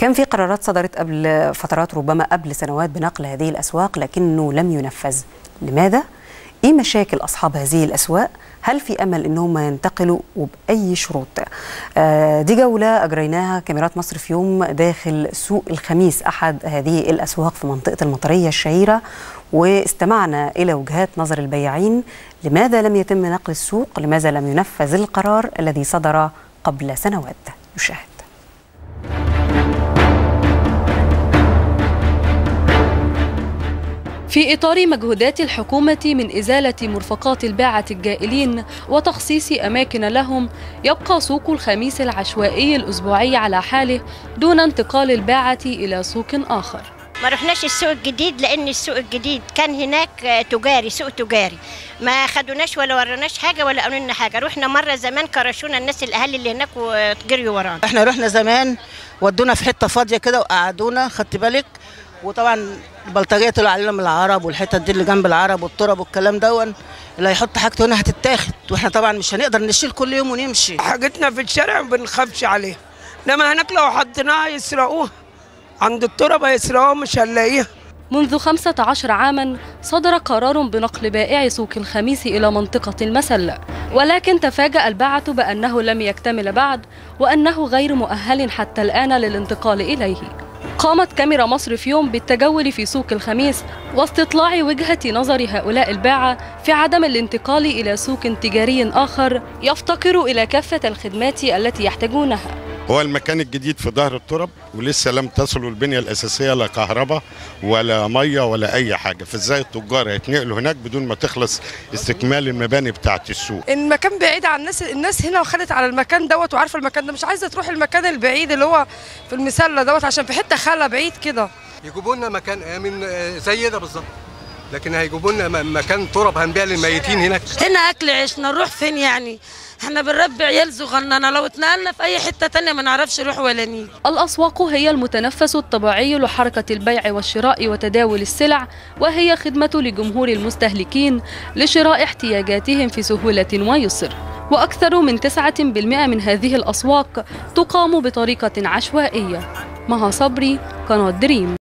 كان في قرارات صدرت قبل فترات ربما قبل سنوات بنقل هذه الأسواق لكنه لم ينفذ لماذا؟ ايه مشاكل اصحاب هذه الاسواق هل في امل ان هم ينتقلوا وباي شروط آه دي جوله اجريناها كاميرات مصر في يوم داخل سوق الخميس احد هذه الاسواق في منطقه المطريه الشهيره واستمعنا الى وجهات نظر البياعين لماذا لم يتم نقل السوق لماذا لم ينفذ القرار الذي صدر قبل سنوات نشاهد في إطار مجهودات الحكومة من إزالة مرفقات الباعة الجائلين وتخصيص أماكن لهم يبقى سوق الخميس العشوائي الأسبوعي على حاله دون انتقال الباعة إلى سوق آخر ما رحناش السوق الجديد لان السوق الجديد كان هناك تجاري سوق تجاري ما خدوناش ولا وروناش حاجه ولا قالوا لنا حاجه رحنا مره زمان كرشونا الناس الاهالي اللي هناك وجريوا ورانا احنا رحنا زمان ودونا في حته فاضيه كده وقعدونا خدت بالك وطبعا البلطجيه طلعوا علينا من العرب والحتت دي اللي جنب العرب والتراب والكلام دون اللي هيحط حاجته هنا هتتاخد واحنا طبعا مش هنقدر نشيل كل يوم ونمشي حاجتنا في الشارع ما بنخافش عليها انما هناك لو حطيناها يسرقوها عند التربه يسرقوها مش هنلاقيها منذ 15 عاما صدر قرار بنقل بائع سوق الخميس إلى منطقة المسلة ولكن تفاجأ الباعة بأنه لم يكتمل بعد وأنه غير مؤهل حتى الآن للانتقال إليه قامت كاميرا مصر في يوم بالتجول في سوق الخميس واستطلاع وجهة نظر هؤلاء الباعة في عدم الانتقال إلى سوق تجاري آخر يفتقر إلى كافة الخدمات التي يحتاجونها هو المكان الجديد في ظهر الترب ولسه لم تصلوا البنيه الاساسيه لا كهرباء ولا ميه ولا اي حاجه فازاي التجار هيتنقلوا هناك بدون ما تخلص استكمال المباني بتاعه السوق المكان بعيد عن الناس الناس هنا خدت على المكان دوت وعارفه المكان ده مش عايزه تروح المكان البعيد اللي هو في المسله دوت عشان في حته خلا بعيد كده يجيبوا لنا مكان امن زي ده بالظبط لكن هيجيبوا لنا مكان تراب هنبيع للميتين هناك هنا اكل عيشنا نروح فين يعني احنا بنربي عيال صغننه لو اتنقلنا في اي حته تانية ما نعرفش نروح ولا نيجي الاسواق هي المتنفس الطبيعي لحركه البيع والشراء وتداول السلع وهي خدمه لجمهور المستهلكين لشراء احتياجاتهم في سهوله ويسر واكثر من 9% من هذه الاسواق تقام بطريقه عشوائيه مها صبري قناه دريم